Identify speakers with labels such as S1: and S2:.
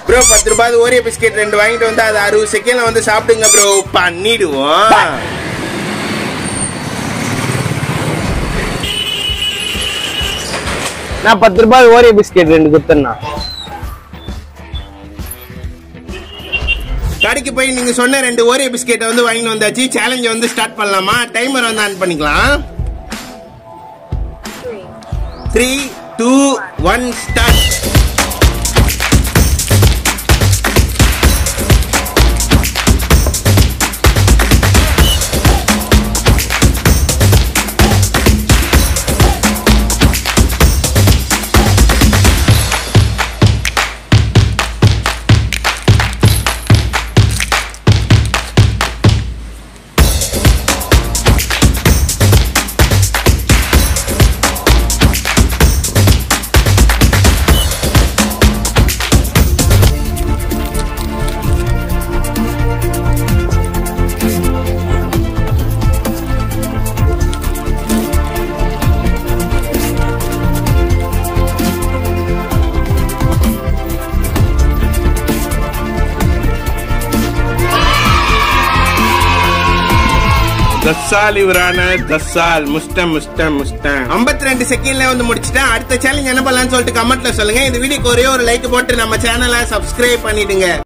S1: bro பத்து ரூபாய் Oreo biscuit ரெண்டு வாங்கிட்டு வந்து அது அறுபது செகண்ட்ல வந்து சாப்பிடுங்க ப்ரோ பண்ணிடுவோம்
S2: நான் பத்து ரூபாய் ஓரியோ பிஸ்கெட் ரெண்டு கொடுத்தேன்னா
S1: கடைக்கு போய் நீங்க சொன்ன ரெண்டு ஓரியோ பிஸ்கெட்டை வந்து வாங்கிட்டு வந்தாச்சு சேலஞ்ச் வந்து ஸ்டார்ட் பண்ணலாமா டைமர் வந்து ஆன் பண்ணிக்கலாம் த்ரீ டூ ஒன் ஸ்டார்ட் தசால் இவரான தசால் முஸ்டம் முஸ்டம் முஸ்டம் ஐம்பத்தி ரெண்டு செகண்ட்ல வந்து முடிச்சிட்டேன் அடுத்த சேலஞ்ச் என்ன பண்ணலாம்னு சொல்லிட்டு கமெண்ட்ல சொல்லுங்க இந்த வீடியோக்கு ஒரே ஒரு லைக் போட்டு நம்ம சேனலை சப்ஸ்கிரைப் பண்ணிடுங்க